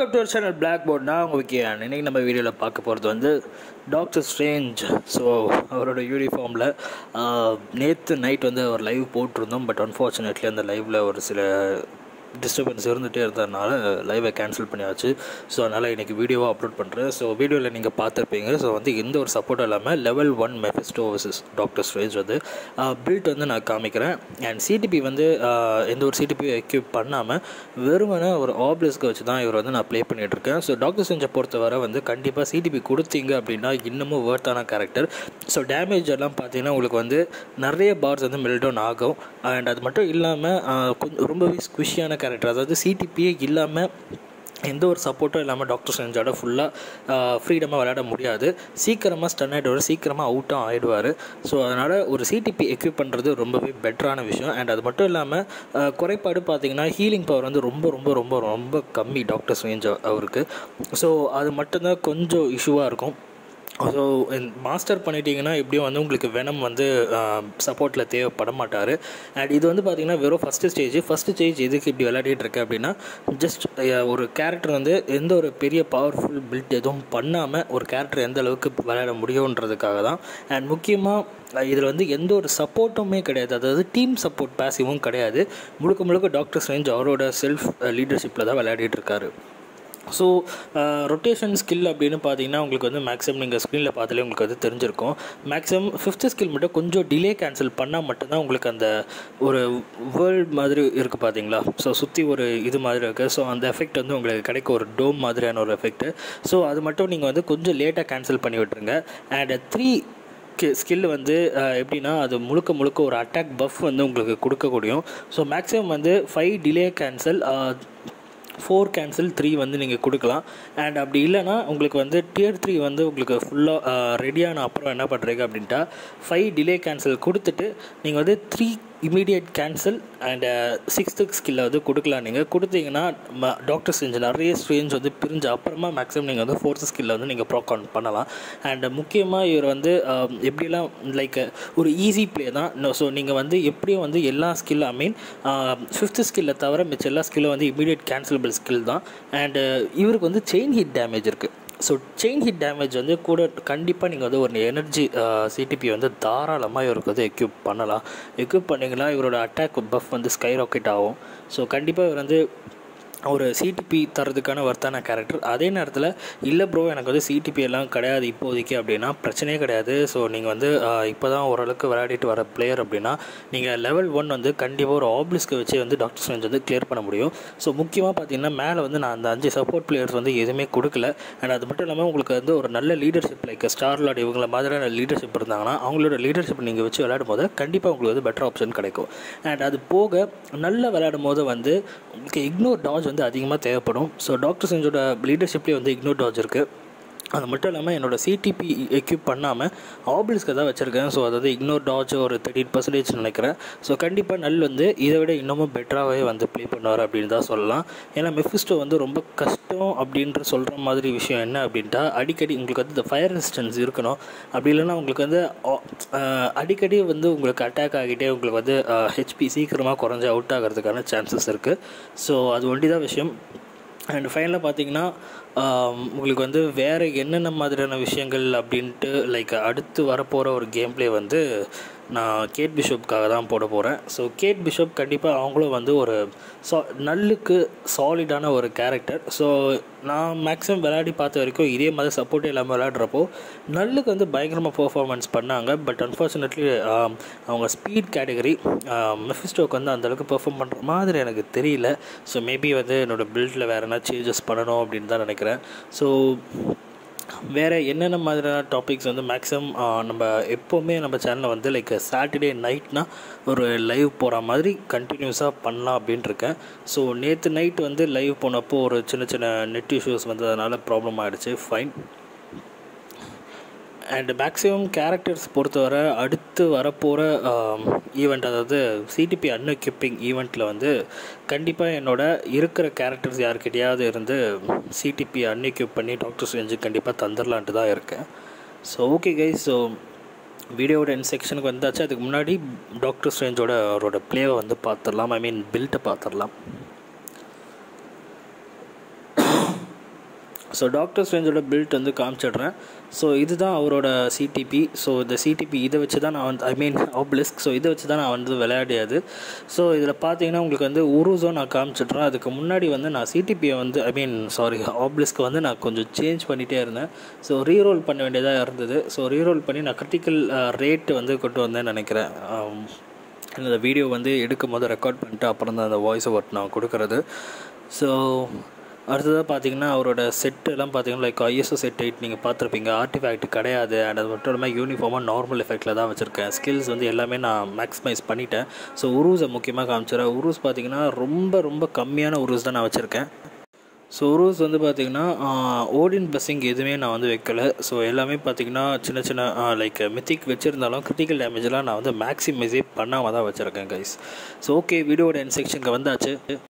welcome to channel black board நான் உங்கள் விக்கியான் இன்னைக்கு நம்ம வீடியோவில் பார்க்க போகிறது வந்து டாக்டர் ஸ்ட்ரேஞ்ச் ஸோ அவரோட யூனிஃபார்மில் நேற்று நைட் வந்து அவர் லைவ் போட்டிருந்தோம் பட் அன்ஃபார்ச்சுனேட்லி அந்த லைவில் ஒரு சில டிஸ்டர்பன்ஸ் இருந்துகிட்டே இருந்ததுனால லைவை கேன்சல் பண்ணியாச்சு ஸோ அதனால் இன்றைக்கி வீடியோவாக அப்லோட் பண்ணுறேன் ஸோ வீடியோவில் நீங்கள் பார்த்துருப்பீங்க ஸோ வந்து எந்த ஒரு சப்போர்ட்டும் இல்லாமல் level one Mephisto versus doctor strange வந்து பில்ட் வந்து நான் காமிக்கிறேன் அண்ட் சிடிபி வந்து ஆஹ், எந்த ஒரு சிடிபி எக்யூப் பண்ணாமல் வெறுமனே ஒரு ஆப்லிஸ்க்கு வச்சு தான் இவர் வந்து நான் ப்ளே பண்ணிகிட்ருக்கேன் ஸோ டாக்டர் ஸ்ட்ரேஞ்சை பொறுத்தவரை வந்து கண்டிப்பாக சிடிபி கொடுத்தீங்க அப்படின்னா இன்னமும் வேர்த்தான கேரக்டர் ஸோ டேமேஜ் எல்லாம் பார்த்தீங்கன்னா உங்களுக்கு வந்து நிறைய பார்ஸ் வந்து மெல்டவுன் ஆகும் அண்ட் அது மட்டும் இல்லாமல் கொஞ்சம் ரொம்பவே ஸ்குஷியான கேரக்டர் அதாவது சிடிபியே இல்லாமல் எந்த ஒரு சப்போர்ட்டும் இல்லாமல் டாக்டர் செஞ்சோட ஃபுல்லாக ஃப்ரீடமாக விளையாட முடியாது சீக்கிரமாக ஸ்டன் ஆகிடுவார் சீக்கிரமாக அவுட்டும் ஆகிடுவார் ஸோ அதனால் ஒரு சிடிபி எக்யூப் பண்ணுறது ரொம்பவே பெட்டரான விஷயம் அண்ட் அது மட்டும் இல்லாமல் குறைபாடு பார்த்தீங்கன்னா ஹீலிங் பவர் வந்து ரொம்ப ரொம்ப ரொம்ப ரொம்ப கம்மி டாக்டர் ஸ்ட்ரேஞ்ச் அவருக்கு ஸோ அது மட்டும்தான் கொஞ்சம் இஷ்யூவாக இருக்கும் ஸோ மாஸ்டர் பண்ணிட்டீங்கன்னா எப்படியும் வந்து உங்களுக்கு வெனம் வந்து சப்போர்ட்டில் தேவைப்பட மாட்டார் அண்ட் இது வந்து பார்த்தீங்கன்னா வெறும் ஃபஸ்ட்டு ஸ்டேஜ் ஃபஸ்ட்டு ஸ்டேஜ் எதுக்கு இப்படி விளையாடிட்டு இருக்கு அப்படின்னா ஜஸ்ட் ஒரு கேரக்டர் வந்து எந்த ஒரு பெரிய பவர்ஃபுல் பில்ட் எதுவும் பண்ணாமல் ஒரு கேரக்டர் எந்த அளவுக்கு விளையாட முடியுன்றதுக்காக தான் அண்ட் முக்கியமாக இதில் வந்து எந்த ஒரு சப்போர்ட்டுமே கிடையாது அதாவது டீம் சப்போர்ட் பேசிவும் கிடையாது முழுக்க முழுக்க டாக்டர் ஸ்ட்ரேஞ்ச் அவரோட செல்ஃப் லீடர்ஷிப்பில் தான் விளையாடிட்டு இருக்காரு ஸோ ரொட்டேஷன் ஸ்கில் அப்படின்னு பார்த்தீங்கன்னா உங்களுக்கு வந்து மேக்ஸிமம் நீங்கள் ஸ்க்ரீனில் பார்த்தாலே உங்களுக்கு வந்து தெரிஞ்சிருக்கும் மேக்ஸிமம் ஃபிஃப்த்து ஸ்கில் மட்டும் கொஞ்சம் டிலே கேன்சல் பண்ணால் மட்டும்தான் உங்களுக்கு அந்த ஒரு வேர்ல்ட் மாதிரி இருக்குது பார்த்தீங்களா ஸோ சுற்றி ஒரு இது மாதிரி இருக்குது ஸோ அந்த எஃபெக்ட் வந்து உங்களுக்கு கிடைக்க ஒரு டோம் மாதிரியான ஒரு எஃபெக்ட் ஸோ அது மட்டும் நீங்கள் வந்து கொஞ்சம் லேட்டாக கேன்சல் பண்ணி விட்டுருங்க அண்ட் த்ரீ ஸ்கில் வந்து அஹ், எப்படின்னா அது முழுக்க முழுக்க ஒரு அட்டாக் பஃப் வந்து உங்களுக்கு கொடுக்கக்கூடியும் ஸோ மேக்ஸிமம் வந்து five delay cancel four cancel three வந்து நீங்கள் கொடுக்கலாம் அண்ட் அப்படி இல்லைன்னா உங்களுக்கு வந்து டியர் த்ரீ வந்து உங்களுக்கு ஃபுல்லாக ரெடியான அப்புறம் என்ன பண்ணுறீங்க அப்படின்ட்டா ஃபைவ் டிலே கேன்சல் கொடுத்துட்டு நீங்கள் வந்து three immediate cancel and sixth ஸ்கில்லை வந்து கொடுக்கலாம் நீங்கள் கொடுத்தீங்கன்னா டாக்டர் செஞ்ச நிறைய ஸ்ட்ரேஞ்ச் வந்து பிரிஞ்ச அப்புறமா மேக்ஸிமம் நீங்கள் வந்து ஃபோர்த்து ஸ்கில்லை வந்து நீங்கள் ப்ரோக் அவுட் பண்ணலாம் அண்ட் முக்கியமாக இவர் வந்து ஆம், எப்படிலாம் லைக் ஒரு ஈஸி ப்ளே தான் ஸோ நீங்கள் வந்து எப்படியும் வந்து எல்லா ஸ்கில் ஐ மீன் ஃபிஃப்த்து ஸ்கில்லை தவிர மிச்ச எல்லா ஸ்கில்லும் வந்து இமீடியட் கேன்சலபிள் ஸ்கில் தான் அண்டு இவருக்கு வந்து செயின் ஹிட் டேமேஜ் இருக்குது ஸோ செயின் ஹிட் டேமேஜ் வந்து கூட கண்டிப்பாக நீங்கள் வந்து ஒரு எனர்ஜி சிடிபி வந்து தாராளமாக இவருக்கு வந்து எக்யூப் பண்ணலாம் எக்யூப் பண்ணிங்கன்னா இவரோட அட்டாக் பஃப் வந்து ஸ்கை ராக்கெட் ஆகும் ஸோ கண்டிப்பாக இவர் வந்து ஒரு சிடிபி தரதுக்கான வர்த்தான கேரக்டர் அதே நேரத்தில் இல்லை ப்ரோ எனக்கு வந்து சிடிபி எல்லாம் கிடையாது இப்போதைக்கு அப்படின்னா பிரச்சனையே கிடையாது ஸோ நீங்கள் வந்து இப்போ தான் ஓரளவுக்கு விளையாடிட்டு வர பிளேயர் அப்படின்னா நீங்கள் லெவல் ஒன் வந்து கண்டிப்பாக ஒரு ஆப்லிஸ்க்கு வச்சு வந்து டாக்டர் ஸ்ட்ரேஞ்ச் வந்து கிளியர் பண்ண முடியும் ஸோ முக்கியமாக பார்த்தீங்கன்னா மேலே வந்து நான் அந்த அஞ்சு சப்போர்ட் பிளேயர்ஸ் வந்து எதுவுமே கொடுக்கல அண்ட் அது மட்டும் இல்லாமல் உங்களுக்கு வந்து ஒரு நல்ல லீடர்ஷிப் லைக் ஸ்டார் லாட் இவங்கள மாதிரியான லீடர்ஷிப் இருந்தாங்கன்னா அவங்களோட லீடர்ஷிப் நீங்கள் வச்சு விளையாடும் போது கண்டிப்பாக உங்களுக்கு வந்து பெட்டர் ஆப்ஷன் கிடைக்கும் அண்ட் அது போக நல்லா விளையாடும் போது வந்து உங்களுக்கு இக்னோர் டாஜ் வந்து அதிகமாக தேவைப்படும் ஸோ டாக்டர் செஞ்சோட லீடர்ஷிப்லேயே வந்து இக்னோர் டாஜ் இருக்குது அது மட்டும் இல்லாமல் என்னோட சிடிபி எக்யூப் பண்ணாமல் ஆபிள்ஸ்க்கு தான் வச்சுருக்கேன் ஸோ அதாவது இக்னோர் டாஜ் ஒரு தேர்ட்டின் பர்சன்டேஜ் நினைக்கிறேன் ஸோ கண்டிப்பாக நல் வந்து இதை விட இன்னமும் பெட்டராகவே வந்து ப்ளே பண்ணுவார் அப்படின்னு தான் சொல்லலாம் ஏன்னா மெஃபிஸ்டோ வந்து ரொம்ப கஷ்டம் அப்படின்ற சொல்கிற மாதிரி விஷயம் என்ன அப்படின்ட்டா அடிக்கடி உங்களுக்கு வந்து இந்த ஃபயர் ரெசிஸ்டன்ஸ் இருக்கணும் அப்படி இல்லைன்னா உங்களுக்கு வந்து ஆ- ஆஹ் அடிக்கடி வந்து உங்களுக்கு அட்டாக் ஆகிட்டே உங்களுக்கு வந்து ஹெச்பி சீக்கிரமாக குறைஞ்சு அவுட் ஆகிறதுக்கான சான்சஸ் இருக்குது ஸோ அது ஒண்டி தான் விஷயம் அண்ட் ஃபைனலாக பார்த்தீங்கன்னா ஆம், உங்களுக்கு வந்து வேறு என்னென்ன மாதிரியான விஷயங்கள் அப்படின்ட்டு லைக் அடுத்து வரப்போகிற ஒரு கேம் ப்ளே வந்து நான் கேட் பிஷப்புக்காக தான் போட போகிறேன் ஸோ கேட் பிஷப் கண்டிப்பாக அவங்களும் வந்து ஒரு சா நல்லுக்கு சாலிடான ஒரு கேரக்டர் ஸோ நான் மேக்ஸிமம் விளையாடி பார்த்த வரைக்கும் இதே மாதிரி சப்போர்ட்டே இல்லாமல் விளையாடுறப்போ நல்லுக்கு வந்து பயங்கரமாக பெர்ஃபார்மன்ஸ் பண்ணாங்க பட் அன்ஃபார்ச்சுனேட்லி அவங்க ஸ்பீட் கேட்டகரி மெஃபிஸ்டோக்கு வந்து அந்தளவுக்கு பெர்ஃபார்ம் பண்ணுற மாதிரி எனக்கு தெரியல ஸோ மேபி வந்து என்னோடய பில்டில் வேறு என்ன சேஞ்சஸ் பண்ணணும் அப்படின்னு தான் நினைக்கிறேன் ஸோ வேறு என்னென்ன மாதிரியான டாபிக்ஸ் வந்து மேக்ஸிமம் நம்ம எப்போவுமே நம்ம சேனலில் வந்து லைக் சாட்டர்டே நைட்னா ஒரு லைவ் போகிற மாதிரி கண்டினியூஸாக பண்ணலாம் அப்படின்ட்டு இருக்கேன் ஸோ நேற்று நைட் வந்து லைவ் போனப்போ ஒரு சின்ன சின்ன நெட் இஷ்யூஸ் வந்ததுனால ப்ராப்ளம் ஆகிடுச்சு ஃபைன் அண்ட் மேக்ஸிமம் கேரக்டர்ஸ் பொறுத்தவரை அடுத்து வரப்போகிற ஈவெண்ட் அதாவது சிடிபி அன்எக்யூப்பிங் ஈவெண்ட்டில் வந்து கண்டிப்பாக என்னோட இருக்கிற கேரக்டர்ஸ் யார்கிட்டயாவது இருந்து சிடிபி அன்எக்யூப் பண்ணி டாக்டர் ஸ்ட்ரேஞ்சு கண்டிப்பாக தந்துடலான்ட்டு தான் இருக்கேன் ஸோ ஓகே கைஸ் ஸோ வீடியோவோட என் செக்ஷனுக்கு வந்தாச்சு அதுக்கு முன்னாடி டாக்டர் ஸ்ட்ரேஞ்சோட அவரோட ப்ளேவை வந்து பார்த்துடலாம் ஐ மீன் பில்ட்டை பார்த்துடலாம் ஸோ டாக்டர் ஸ்ட்ரேஞ்சோட பில்ட் வந்து காமிச்சிடுறேன் ஸோ இதுதான் அவரோட சிடிபி ஸோ இந்த சிடிபி இதை வச்சு தான் நான் வந்து ஐ மீன் ஆப்லிஸ்க் ஸோ இதை வச்சு தான் நான் வந்து விளையாடியது ஸோ இதில் பார்த்தீங்கன்னா உங்களுக்கு வந்து உருஸோ நான் காமிச்சிட்றேன் அதுக்கு முன்னாடி வந்து நான் சிடிபியை வந்து ஐ மீன் சாரி ஆப்லிஸ்க்கு வந்து நான் கொஞ்சம் சேஞ்ச் பண்ணிகிட்டே இருந்தேன் ஸோ ரீரோல் பண்ண வேண்டியதாக இருந்தது ஸோ ரீரோல் பண்ணி நான் கிரிட்டிக்கல் ரேட் வந்து கொண்டு வந்தேன்னு நினைக்கிறேன் இந்த வீடியோ வந்து எடுக்கும் போது ரெக்கார்ட் பண்ணிட்டு அப்புறம் தான் அந்த வாய்ஸ் ஓவர் நான் கொடுக்குறது ஸோ அடுத்ததாக பார்த்தீங்கன்னா அவரோட செட்டெல்லாம் பார்த்தீங்கன்னா லைக் ஐஎஸ்ஓ செட் எயிட் நீங்கள் பார்த்துருப்பீங்க ஆர்டிஃபேக்ட் கிடையாது அண்ட் அது மட்டும் இல்லாமல் யூனிஃபார்மாக நார்மல் எஃபெக்டில் தான் வச்சுருக்கேன் ஸ்கில்ஸ் வந்து எல்லாமே நான் மேக்ஸிமைஸ் பண்ணிட்டேன் ஸோ உருஸை முக்கியமாக காமிச்சிடறேன் உருஸ் பார்த்தீங்கன்னா ரொம்ப ரொம்ப கம்மியான உருஸ் தான் நான் வச்சுருக்கேன் ஸோ உருஸ் வந்து பார்த்திங்கன்னா ஓடின் பஸ்ஸிங் எதுவுமே நான் வந்து வைக்கல ஸோ எல்லாமே பார்த்திங்கன்னா சின்ன சின்ன லைக் மித்திக் வச்சுருந்தாலும் கிரிட்டிக்கல் டேமேஜ்லாம் நான் வந்து மேக்ஸிமைஸே பண்ணாமல் தான் வச்சுருக்கேன் கைஸ் ஸோ ஓகே வீடியோட என் செக்ஷனுக்கு வந்தாச்சு